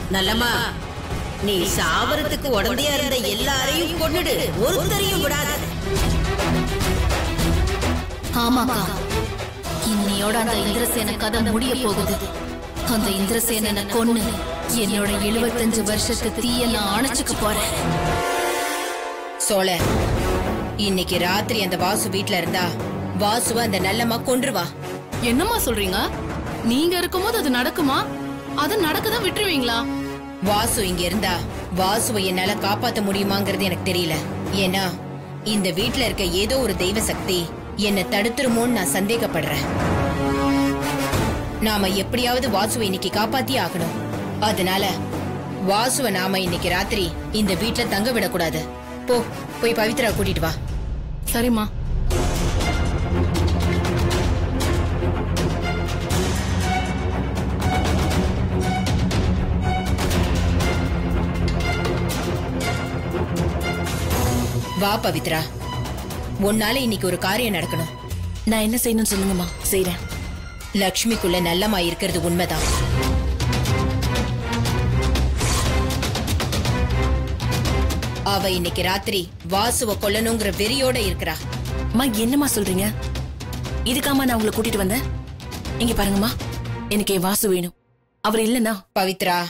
நல்லம்மா நீ சாவறதுக்கு உடந்தையா இருந்த எல்லாரையும் கொன்னுடு ஒருத்தரையும் விடாத ஆமாக்கா இன்னையோட அந்த இந்திரசேன கதை முடிய போகுது அந்த இந்திரசேனனை கொன்னு என்னோட 75 வருஷத்து தீய நான் அணைச்சுக்க போறேன் சோழ இன்னைக்கு ராத்திரி அந்த வாசு வீட்ல இருந்தா வாசுவ அந்த நல்லம்மா கொன்றுவா என்னம்மா சொல்றீங்க நீங்க இருக்கும்போது அது நடக்குமா அது நடக்கதான் விட்டுருவீங்களா வாசு இங்க இருந்தா வாசுவை என்னால காப்பாத்த முடியுமாங்கிறது எனக்கு தெரியல ஏன்னா இந்த வீட்ல இருக்க ஏதோ ஒரு தெய்வ சக்தி என்ன தடுத்துருமோன்னு நான் சந்தேகப்படுறேன் நாம எப்படியாவது வாசுவை இன்னைக்கு காப்பாத்தியே ஆகணும் அதனால வாசுவை நாம இன்னைக்கு ராத்திரி இந்த வீட்ல தங்க விடக்கூடாது போ போய் பவித்ரா கூட்டிட்டு வா சரிம்மா வா பவித்ரா உன்னால இன்னைக்கு ஒரு காரியம் நடக்கணும் நான் என்ன செய்யணும்னு சொல்லுங்கம்மா செய்றேன் லக்ஷ்மிக்குள்ள நல்லமா இருக்கிறது உண்மைதான் அவ இன்னைக்கு ராத்திரி வாசுவ கொல்லணுங்கிற வெறியோட இருக்கிறா அம்மா என்னம்மா சொல்றீங்க இதுக்காமா நான் உங்களை கூட்டிட்டு வந்தேன் இங்க பாருங்கம்மா எனக்கு என் வாசு வேணும் அவர் இல்லைன்னா பவித்ரா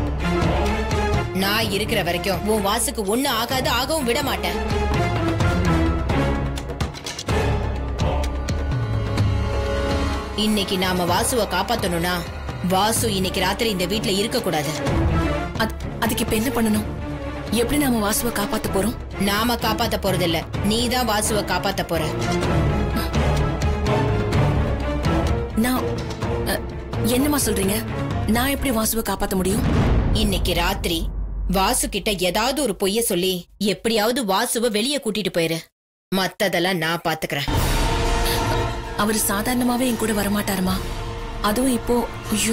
நான் இருக்கிற வரைக்கும் உன் வாசுக்கு ஒண்ணு ஆகாது ஆகவும் விட மாட்டேன் இன்னைக்கு நாம வாசுவ காப்பாத்தணும்னா வாசு இன்னைக்கு ராத்திரி இந்த வீட்ல இருக்க கூடாது அது- அதுக்கு இப்ப என்ன பண்ணணும் எப்படி நாம வாசுவை காப்பாத்த போறோம் நாம காப்பாத்த போறதில்ல நீ தான் வாசுவ காப்பாத்த போற நான் அ, என்னம்மா சொல்றீங்க நான் எப்படி வாசுவை காப்பாத்த முடியும் இன்னைக்கு ராத்திரி வாசு கிட்ட ஏதாவது ஒரு பொய்ய சொல்லி எப்படியாவது வாசுவ வெளியே கூட்டிட்டு போயிரு மத்ததெல்லாம் நான் பாத்துக்கிறேன் அவர் சாதாரணமாவே என் கூட வரமாட்டாருமா அதுவும் இப்போ ஐயோ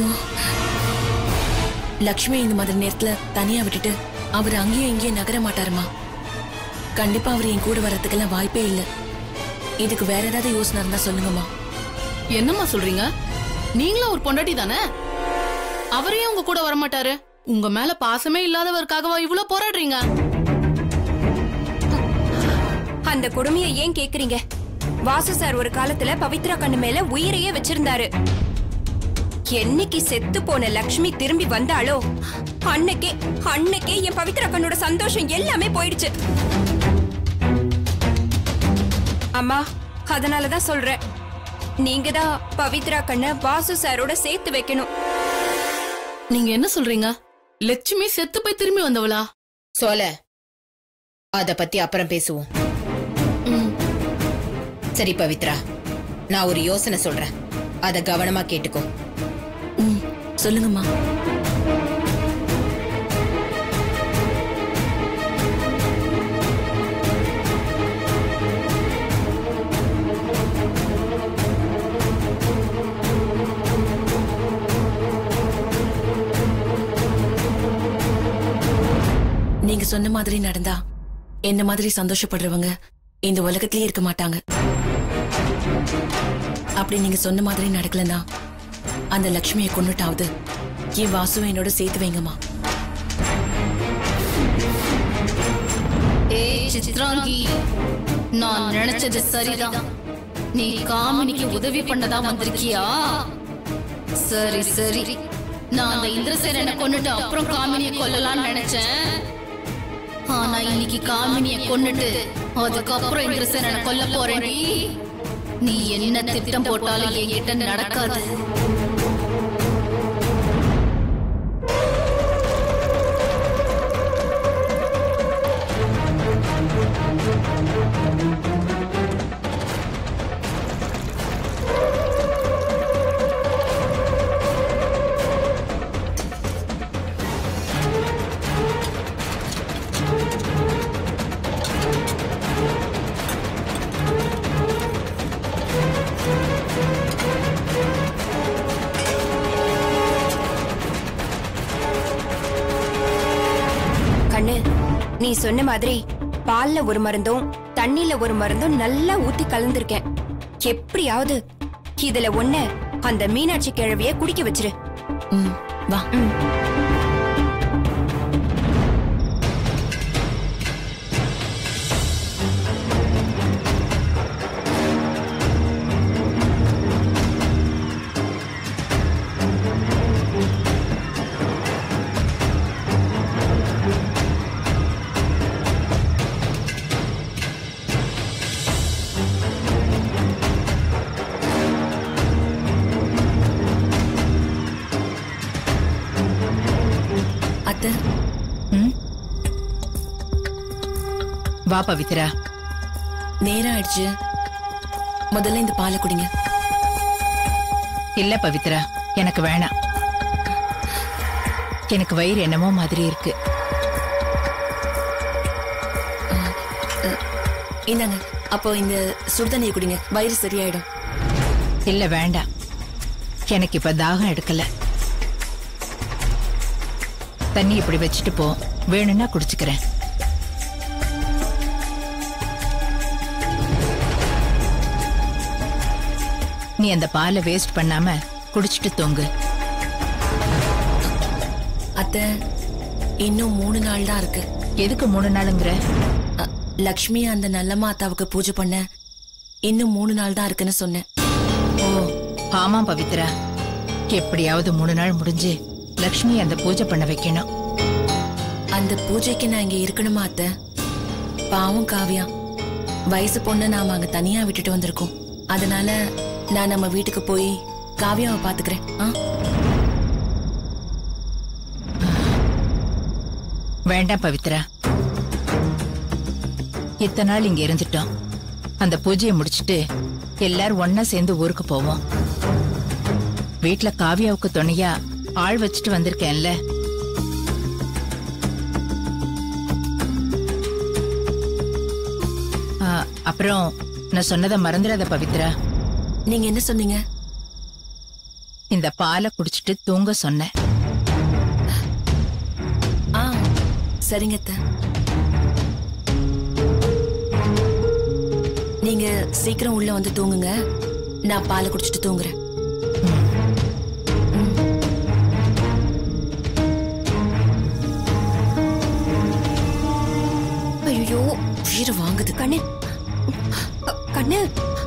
லக்ஷ்மி இந்த மாதிரி நேரத்துல தனியா விட்டுட்டு அவர் அங்கேயும் இங்கேயும் நகர மாட்டாருமா கண்டிப்பா அவர் என் கூட வர்றதுக்கெல்லாம் வாய்ப்பே இல்ல இதுக்கு வேற ஏதாவது யோசனை இருந்தா சொல்லுங்கம்மா என்னம்மா சொல்றீங்க நீங்களும் ஒரு பொண்டாட்டி தானே அவரையும் உங்க கூட வரமாட்டாரு உங்க மேல பாசமே இல்லாதவருக்காகவா இவ்வளவு போராடுறீங்க அந்த கொடுமையை ஏன் கேக்குறீங்க வாசு சார் ஒரு காலத்துல பவித்ரா கண்ணு மேல உயிரையே வச்சிருந்தாரு என்னைக்கு செத்து போன லக்ஷ்மி திரும்பி வந்தாளோ அன்னைக்கே அன்னைக்கே என் பவித்ரா கண்ணோட சந்தோஷம் எல்லாமே போயிடுச்சு அம்மா அதனாலதான் சொல்றேன் நீங்க தான் பவித்ரா கண்ண வாசு சாரோட சேர்த்து வைக்கணும் நீங்க என்ன சொல்றீங்க லட்சுமி செத்து போய் திரும்பி வந்தவளா சோல அத பத்தி அப்புறம் பேசுவோம் ம், சரி பவித்ரா நான் ஒரு யோசனை சொல்றேன் அத கவனமா கேட்டுக்கோ ம் சொல்லுங்கம்மா நீங்க சொன்ன மாதிரி நடந்தா என்ன மாதிரி சந்தோஷப்படுறவங்க இந்த உலகத்திலேயே இருக்க மாட்டாங்க அப்படி நீங்க சொன்ன மாதிரி நடக்கலன்னா அந்த லக்ஷ்மியை கொண்டுட்டாவது என் வாசுவை என்னோட சேர்த்து வைங்கம்மா ஏய் சித்ராங்கி நான் நினைச்சது சரிதான் நீ காமினிக்கு உதவி பண்ணதா வந்திருக்கியா சரி சரி நான் அந்த இந்திரசேனனை கொன்னுட்டு அப்புறம் காமினியை கொல்லலாம்னு நினைச்சேன் ஆனா இன்னைக்கு காமினியை கொன்னுட்டு அதுக்கப்புறம் இந்திரசேனனை கொல்ல போறேன் நீ என்ன திட்டம் போட்டாலும் என்கிட்ட நடக்காது கண்ணு நீ சொன்ன மாதிரி பால்ல ஒரு மருந்தும் தண்ணில ஒரு மருந்தும் நல்லா ஊத்தி கலந்திருக்கேன் எப்படியாவது இதுல ஒண்ண அந்த மீனாட்சி கிழவிய குடிக்க வச்சிரு ம் வா ம். அத்தை வா பவித்ரா நேரம் ஆயிடுச்சு முதல்ல இந்த பாலை குடிங்க இல்ல பவித்ரா எனக்கு வேணாம் எனக்கு வயிறு என்னமோ மாதிரி இருக்கு இந்தாங்க அப்போ இந்த சுடுதண்ணியை குடிங்க வயிறு சரியாயிடும் இல்ல வேண்டாம் எனக்கு இப்ப தாகம் எடுக்கல தண்ணி இப்படி வச்சுட்டு போ வேணும்னா குடிச்சுக்கிறேன் நீ அந்த பாலை வேஸ்ட் பண்ணாம குடிச்சிட்டு தூங்கு அத்தை இன்னும் மூணு நாள் தான் இருக்கு எதுக்கு மூணு நாளுங்கிற அ, லக்ஷ்மி அந்த நல்ல மாதாவுக்கு பூஜை பண்ண இன்னும் மூணு நாள் தான் இருக்குன்னு சொன்னேன் ஓ ஆமா பவித்ரா எப்படியாவது மூணு நாள் முடிஞ்சு லக்ஷ்மி அந்த பூஜை பண்ண வைக்கணும் அந்த பூஜைக்கு நான் இங்க இருக்கணுமா அத்தை பாவம் காவியா வயசு பொண்ணை நாம அங்க தனியா விட்டுட்டு வந்திருக்கோம் அதனால நான் நம்ம வீட்டுக்கு போய் காவியாவை பாத்துக்கிறேன் ஆ? வேண்டாம் பவித்ரா இத்தனை நாள் இங்க இருந்துட்டோம் அந்த பூஜையை முடிச்சிட்டு எல்லாரும் ஒன்னா சேர்ந்து ஊருக்கு போவோம் வீட்ல காவியாவுக்கு துணையா ஆள் வச்சுட்டு வந்திருக்கேன்ல ஆ, அப்புறம் நான் சொன்னதை மறந்துடாத பவித்ரா நீங்க என்ன சொன்னீங்க இந்த பாலை குடிச்சிட்டு தூங்க சொன்னேன் ஆ சரிங்க அத்தை நீங்க சீக்கிரம் உள்ள வந்து தூங்குங்க நான் பாலை குடிச்சிட்டு தூங்குறேன் ஐயோ உயிரை வாங்குது கண்ணு அ, கண்ணு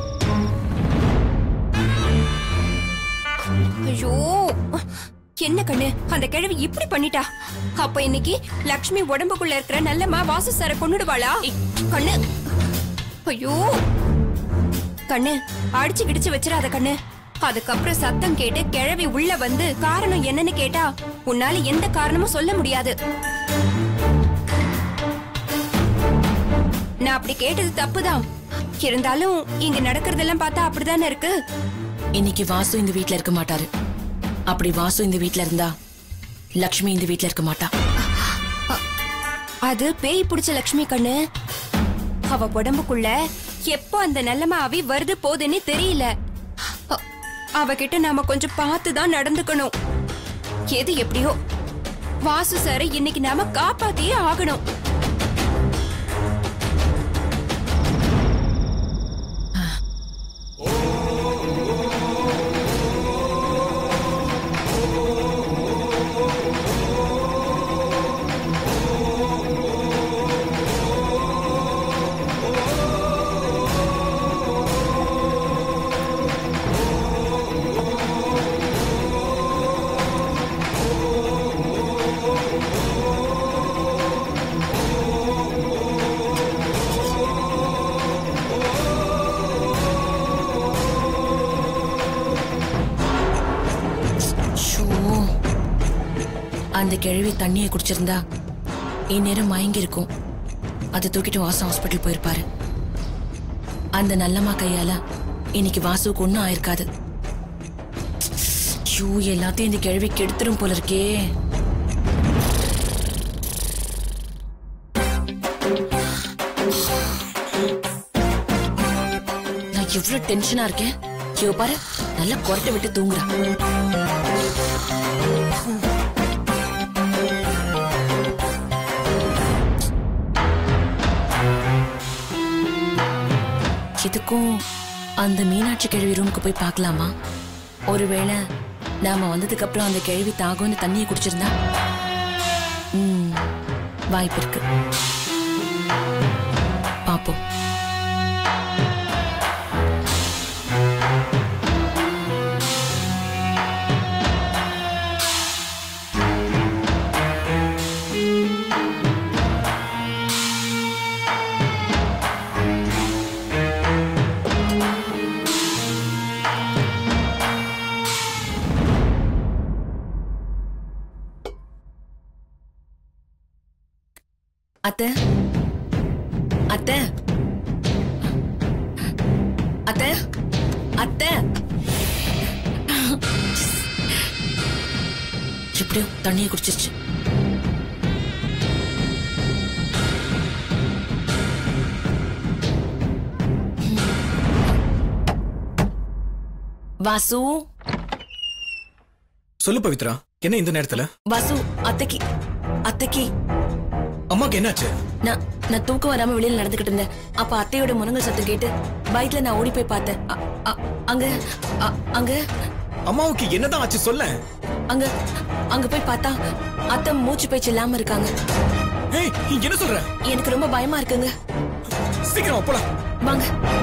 ஐயோ என்ன கண்ணு அந்த கிழவி இப்படி பண்ணிட்டா அப்ப இன்னைக்கு லக்ஷ்மி உடம்புக்குள்ள இருக்கிற நல்லம்மா வாசு சார கொன்னுடுவாளா கண்ணு ஐயோ கண்ணு அடிச்சு கிடிச்சு வச்சிடாத கண்ணு அதுக்கப்புறம் சத்தம் கேட்டு கிழவி உள்ள வந்து காரணம் என்னன்னு கேட்டா உன்னால எந்த காரணமும் சொல்ல முடியாது நான் அப்படி கேட்டது தப்புதான் இருந்தாலும் இங்க நடக்கிறதெல்லாம் பார்த்தா அப்படிதானே இருக்கு இன்னைக்கு வாசு இந்த வீட்ல இருக்க மாட்டாரு அப்படி வாசு இந்த வீட்ல இருந்தா லக்ஷ்மி இந்த வீட்ல இருக்க மாட்டா அது பேய் பிடிச்ச லக்ஷ்மி கண்ணு அவ உடம்புக்குள்ள எப்போ அந்த நல்லம அவி வருது போகுதுன்னு தெரியல அ- அவகிட்ட நாம கொஞ்சம் பார்த்து தான் நடந்துக்கணும் எது எப்படியோ வாசு சாரை இன்னைக்கு நாம காப்பாத்தியே ஆகணும் ஷோ அந்த கிழவி தண்ணியை குடிச்சிருந்தா இந்நேரம் மயங்கி இருக்கும் அதை தூக்கிட்டு வாசு ஹாஸ்பிட்டல் போயிருப்பாரு அந்த நல்லம்மா கையால இன்னைக்கு வாசுவுக்கு ஒன்றும் ஆயிருக்காது ஷூ எல்லாத்தையும் இந்த கிழவி கெடுத்துரும் போல இருக்கே நான் எவ்வளவு டென்ஷனா இருக்கேன் ஐயோ பாரு நல்லா குரட்டை விட்டு தூங்குறா இதுக்கும் அந்த மீனாட்சி கிழவி ரூமுக்கு போய் பார்க்கலாமா ஒருவேளை நாம வந்ததுக்கு அப்புறம் அந்த கிழவி தாகம்னு தண்ணியை குடிச்சிருந்தா ம், வாய்ப்பு இருக்கு பாப்போம் அத்தை அத்தை அத்தை அத்தை எப்படியோ தண்ணியை குடிச்சிருச்சு வாசு சொல்லு பவித்ரா என்ன இந்த நேரத்துல வாசு அத்தைக்கு அத்தைக்கு அம்மாக்கு என்னாச்சு நான் நான் தூக்கம் வராம வெளியில நடந்துகிட்டு இருந்தேன் அப்ப அத்தையோட முருங்கல் சத்தம் கேட்டு பைக்ல நான் ஓடி போய் பார்த்தேன் அ- அ- அங்க அ- அங்க அம்மாவுக்கு என்னதான் ஆச்சு சொல்ல அங்க அங்க போய் பார்த்தா அத்தை மூச்சு பேச்சு இல்லாம இருக்காங்க ஏய் நீ என்ன சொல்ற எனக்கு ரொம்ப பயமா இருக்குங்க சீக்கிரம் போலாம் வாங்க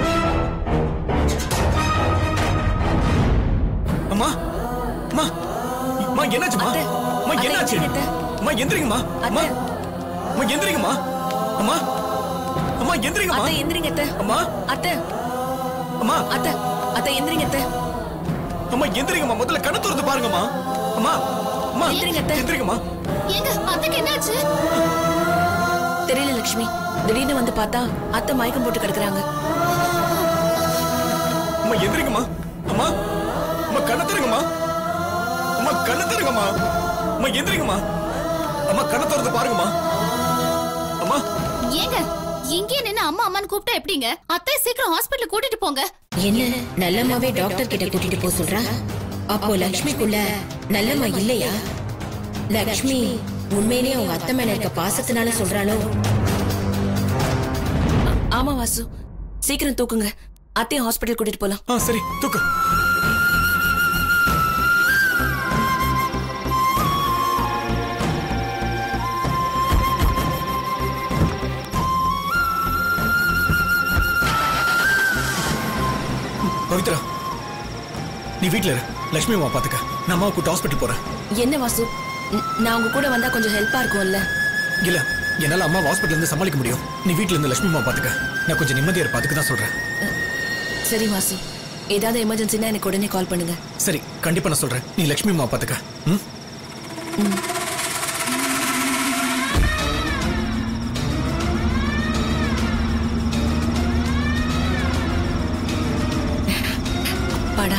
அம்மா அம்மா அம்மா என்னாச்சுமா அத்தை, அம்மா அத்தை, என்னாச்சு எந்திரிங்க, அத்தை. அம்மா எந்திரிங்கம்மா அம்மா அத்தை. அம்மா எந்திரிங்கம்மா அம்மா அம்மா எந்திரிங்கம்மா அத்தை எந்திரிங்க அத்தை அம்மா அத்தை அம்மா அத்தை அத்தை எந்திரிங்க அத்தை அம்மா எந்திரிங்கம்மா முதல்ல கண்ணை திறந்து பாருங்கம்மா அம்மா அம்மா எந்திரிங்க, அத்தை. எந்திரிங்கம்மா எங்க அத்தைக்கு என்னாச்சு தெரியல லட்சுமி திடீர்னு வந்து பார்த்தா அத்தை மயக்கம் போட்டு கிடக்குறாங்க அம்மா எந்திரிங்கம்மா அம்மா அம்மா கண்ணை திறங்கம்மா அம்மா கண்ணை திறங்கம்மா அம்மா எந்திரிங்கம்மா அம்மா கண்ணை திறந்து பாருங்கம்மா அம்மா ஏங்க இங்கே நின்னு அம்மா அம்மான்னு கூப்பிட்டா எப்படிங்க அத்தை சீக்கிரம் ஹாஸ்பிட்டல் கூட்டிட்டு போங்க என்ன நல்லம்மாவே டாக்டர் கிட்ட கூட்டிட்டு போக சொல்றா அப்போ லக்ஷ்மிக்குள்ள நல்லம்மா இல்லையா லக்ஷ்மி உண்மையிலேயே அவங்க அத்தை மேல இருக்க பாசத்தினால சொல்றாளோ ஆமா வாசு சீக்கிரம் தூக்குங்க அத்தையும் ஹாஸ்பிட்டல் கூட்டிட்டு போலாம் ஆ சரி தூக்கு பவித்ரா நீ வீட்ல இரு லட்சுமி அம்மா பாத்துக்க நான் அம்மாவை கூட்டு ஹாஸ்பிட்டல் போறேன் என்ன வாசு ந- நான் உங்க கூட வந்தா கொஞ்சம் ஹெல்ப்பா இருக்கும்ல இல்ல என்னால அம்மா ஹாஸ்பிட்டல் இருந்து சமாளிக்க முடியும் நீ வீட்ல இருந்து லட்சுமி அம்மா பாத்துக்க நான் கொஞ்சம் நிம்மதியா இருப்பேன் அதுக்கு தான் சொல்றேன் சரி வாசு ஏதாவது எமர்ஜென்சினா எனக்கு உடனே கால் பண்ணுங்க சரி கண்டிப்பா நான் சொல்றேன் நீ லட்சுமி அம்மா பாத்துக்க ம் பாடா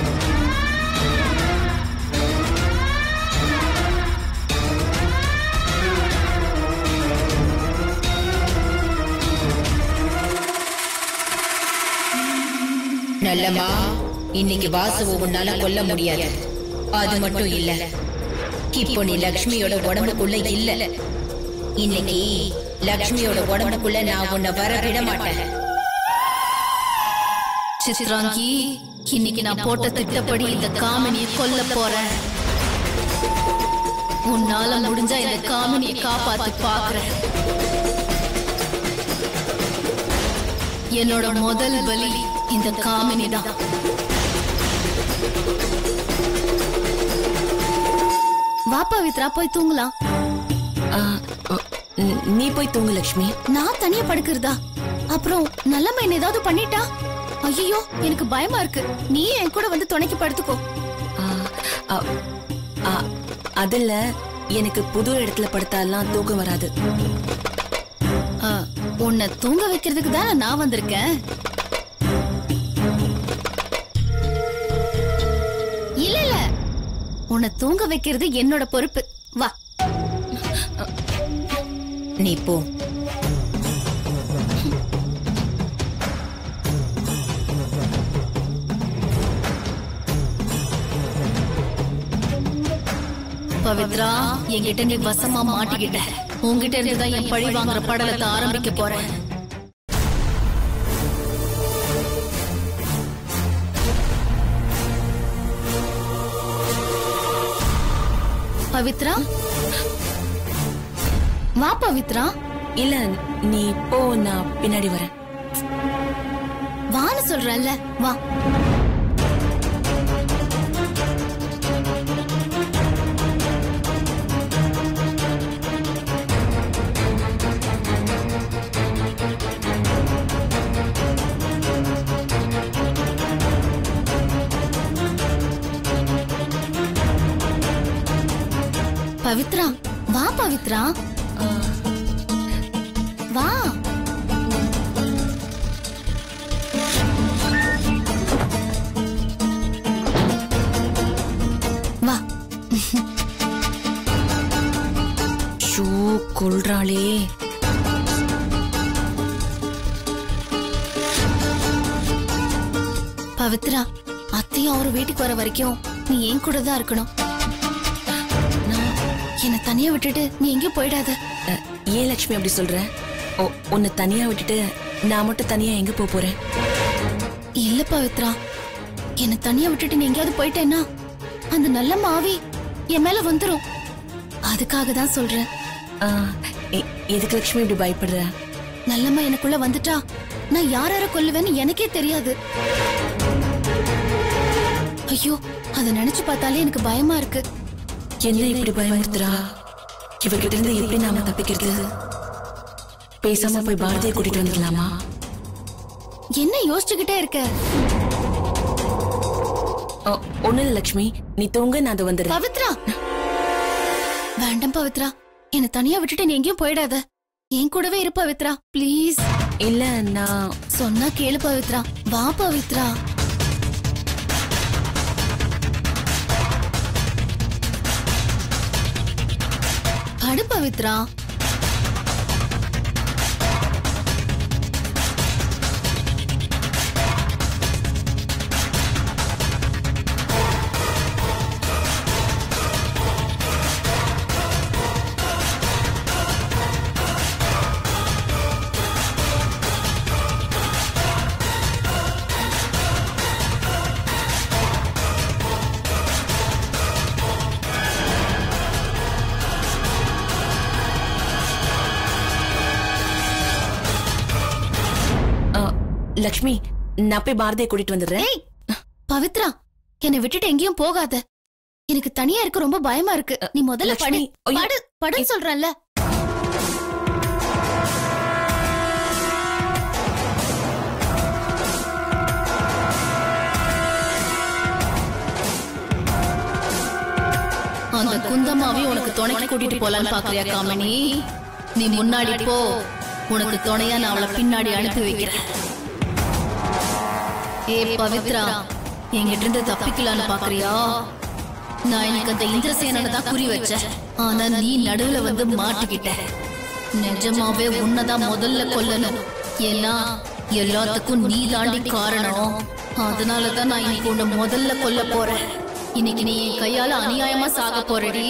நல்லம்மா இன்னைக்கு வாசுவை உன்னால கொல்ல முடியாது அது மட்டும் இல்ல இப்போ நீ லக்ஷ்மியோட உடம்புக்குள்ள இல்ல இன்னைக்கு லக்ஷ்மியோட உடம்புக்குள்ள நான் உன்னை வர விட மாட்டேன் சித்ராங்கி இன்னைக்கு நான் போட்ட திட்டப்படி இந்த காமினியை கொல்ல போறேன் உன்னால முடிஞ்சா இந்த காமினியை காப்பாத்து பாக்குறேன் என்னோட முதல் பலி இந்த காமினி தான் வா பவித்ரா போய் தூங்கலாம் ஆ, ந- நீ போய் தூங்கு லட்சுமி நான் தனியா படுக்கிறதா அப்புறம் நல்லம்மா என்ன ஏதாவது பண்ணிட்டா ஐயோ எனக்கு பயமா இருக்கு நீ என் கூட வந்து துணைக்கு படுத்துக்கோ ஆ, ஆ, ஆ, அதுல எனக்கு புது இடத்துல படுத்தாலாம் தூக்கம் வராது ஆ, உன்னை தூங்க வைக்கிறதுக்கு தானே நான் வந்திருக்கேன் இல்ல இல்ல உன்னை தூங்க வைக்கிறது என்னோட பொறுப்பு வா நீ போ பவித்ரா என்கிட்ட நீ வசமா மாட்டிக்கிட்ட உன்கிட்ட இருந்து தான் என் பழி வாங்குற படலத்தை ஆரம்பிக்க போறேன் பவித்ரா வா பவித்ரா இல்ல நீ போ நான் பின்னாடி வரேன் வான்னு சொல்றல்ல வா பவித்ரா வா பவித்ரா வா வா ஷூ கொள்றாளே பவித்ரா அத்தையும் அவரு வீட்டுக்கு வர வரைக்கும் நீ என் கூட தான் இருக்கணும் நான் என்னை தனியா விட்டுட்டு நீ எங்கேயும் போயிடாத அஹ், ஏன் லட்சுமி அப்படி சொல்ற ஓ உன்னை தனியா விட்டுட்டு நான் மட்டும் தனியா எங்க போப் போறேன் இல்ல பவித்ரா என்னை தனியா விட்டுட்டு நீ எங்கேயாவது போயிட்டேன்னா அந்த நல்ல மாவி என் மேல வந்துரும் அதுக்காக தான் சொல்றேன் அஹ், எ- எதுக்கு லட்சுமி இப்படி பயப்படுற நல்லம்மா எனக்குள்ள வந்துட்டா நான் யார யார கொல்லுவேன்னு எனக்கே தெரியாது ஐயோ அதை நினைச்சு பார்த்தாலே எனக்கு பயமா இருக்கு என்ன இப்படி பயமுறுத்துறா இவகிட்ட இருந்து எப்படி நாம தப்பிக்கிறது பேசாம போய் பாரதியை கூட்டிட்டு வந்துடலாமா என்ன யோசிச்சுக்கிட்டே இருக்க ஓ, ஒண்ணும் இல்ல லட்சுமி நீ தூங்க நான் அது வந்துடுறேன் பவித்ரா வேண்டாம் பவித்ரா என்னை தனியா விட்டுட்டு நீ எங்கேயும் போயிடாத என் கூடவே இரு பவித்ரா ப்ளீஸ் இல்ல நான் சொன்னா கேளு பவித்ரா வா பவித்ரா படு பவித்ரா அஹ், லக்ஷ்மி நான் போய் பாரதியை கூட்டிட்டு வந்துடுறேன் ஏய் பவித்ரா என்னை விட்டுட்டு எங்கேயும் போகாத எனக்கு தனியா இருக்க ரொம்ப பயமா இருக்கு நீ முதல்ல படு லக்ஷ்மி, ஐயோ. படு படுன்னு சொல்றேன்ல அந்த குந்தமாவே உனக்கு துணைக்கு கூட்டிட்டு போலான்னு பாக்குறியா காமினி நீ முன்னாடி போ உனக்கு துணையா நான் அவளை பின்னாடி அனுப்பி வைக்கிறேன் ஏ பவித்ரா என்கிட்ட இருந்து தப்பிக்கலான்னு பாக்குறியா நான் எனக்கு அந்த இந்திரசேனனை தான் குறி வச்சேன் ஆனா நீ நடுவுல வந்து மாட்டிக்கிட்ட நிஜமாவே உன்னதான் முதல்ல கொல்லணும் ஏன்னா எல்லாத்துக்கும் நீ தாண்டி காரணம் அதனாலதான் நான் இன்னைக்கு உன்னை முதல்ல கொல்ல போறேன் இன்னைக்கு நீ என் கையால அநியாயமா சாக போறடி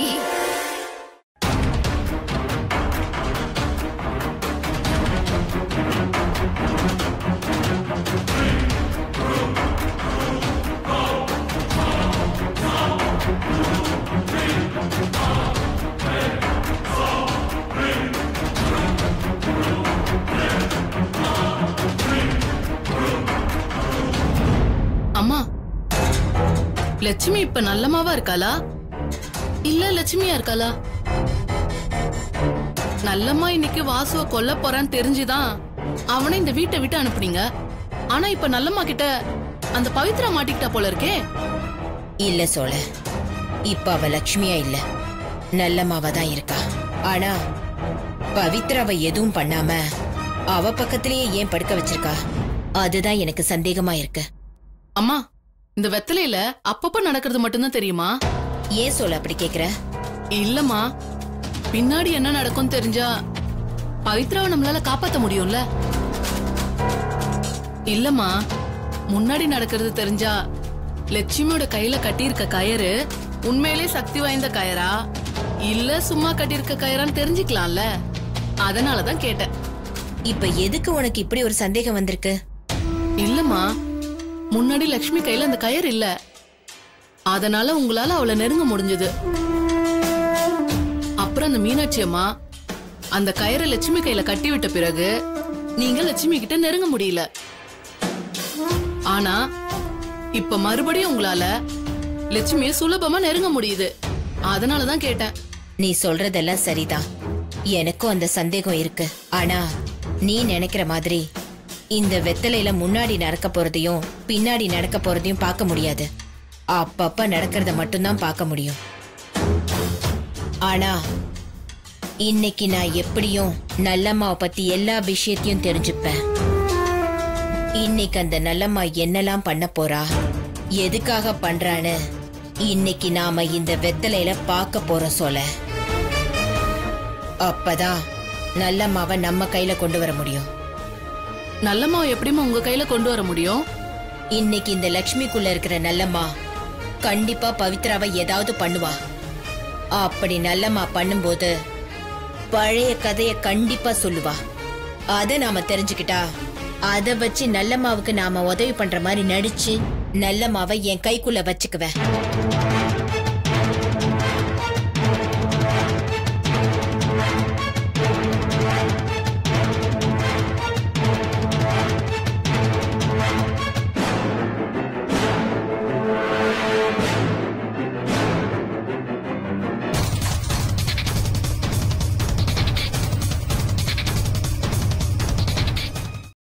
அம்மா லட்சுமி இப்ப நல்லமாவா இருக்காளா இல்ல லட்சுமியா இருக்காளா நல்லம்மா இன்னைக்கு வாசுவ கொல்ல போறான்னு தெரிஞ்சுதான் அவனை இந்த வீட்டை விட்டு அனுப்புனீங்க ஆனா இப்ப நல்லம்மா கிட்ட அந்த பவித்ரா மாட்டிக்கிட்டா போல இருக்கே இல்ல சோழ இப்ப அவ லட்சுமியா இல்ல நல்லம்மாவா தான் இருக்கா ஆனா பவித்ராவை எதுவும் பண்ணாம அவ பக்கத்திலேயே ஏன் படுக்க வச்சிருக்கா அதுதான் எனக்கு சந்தேகமா இருக்கு அம்மா இந்த வெத்தலையில அப்பப்ப நடக்கிறது மட்டும்தான் தெரியுமா ஏன் சோழ அப்படி கேக்குற இல்லம்மா பின்னாடி என்ன நடக்கும் தெரிஞ்சா பவித்ராவை நம்மளால காப்பாத்த முடியும்ல இல்லம்மா முன்னாடி நடக்கிறது தெரிஞ்சா லட்சுமியோட கையில கட்டியிருக்க கயறு உண்மையிலே சக்தி வாய்ந்த கயரா இல்ல சும்மா கட்டியிருக்க கயரான்னு தெரிஞ்சுக்கலாம்ல அதனாலதான் கேட்டேன் இப்ப எதுக்கு உனக்கு இப்படி ஒரு சந்தேகம் வந்திருக்கு இல்லம்மா முன்னாடி லக்ஷ்மி கையில அந்த கயிறு இல்ல அதனால உங்களால அவளை நெருங்க முடிஞ்சது அப்புறம் அந்த மீனாட்சி அம்மா அந்த கயிறை லட்சுமி கையில கட்டி விட்ட பிறகு நீங்க லட்சுமி கிட்ட நெருங்க முடியல ஆனா இப்ப மறுபடியும் உங்களால லட்சுமியை சுலபமா நெருங்க முடியுது அதனாலதான் கேட்டேன் நீ சொல்றதெல்லாம் சரிதான் எனக்கும் அந்த சந்தேகம் இருக்கு ஆனா நீ நினைக்கிற மாதிரி இந்த வெத்தலையில முன்னாடி நடக்க போறதையும் பின்னாடி நடக்க போறதையும் பார்க்க முடியாது அப்பப்ப நடக்கிறத மட்டும்தான் பார்க்க முடியும் ஆனா இன்னைக்கு நான் எப்படியும் நல்லம்மாவை பத்தி எல்லா விஷயத்தையும் தெரிஞ்சுப்பேன் இன்னைக்கு அந்த நல்லம்மா என்னெல்லாம் பண்ண போறா எதுக்காக பண்றான்னு இன்னைக்கு நாம இந்த வெத்தலையில பார்க்க போறோம் சொல்ல அப்பதான் நல்லம்மாவை நம்ம கையில கொண்டு வர முடியும் நல்லம்மாவை எப்படிம்மா உங்க கையில கொண்டு வர முடியும் இன்னைக்கு இந்த லக்ஷ்மிக்குள்ள இருக்கிற நல்லம்மா கண்டிப்பா பவித்ராவை ஏதாவது பண்ணுவா அப்படி நல்லம்மா பண்ணும்போது பழைய கதைய கண்டிப்பா சொல்லுவா அத நாம தெரிஞ்சுக்கிட்டா அத வச்சு நல்லம்மாவுக்கு நாம உதவி பண்ற மாதிரி நடிச்சு நல்லம்மாவை என் கைக்குள்ள வச்சுக்குவேன்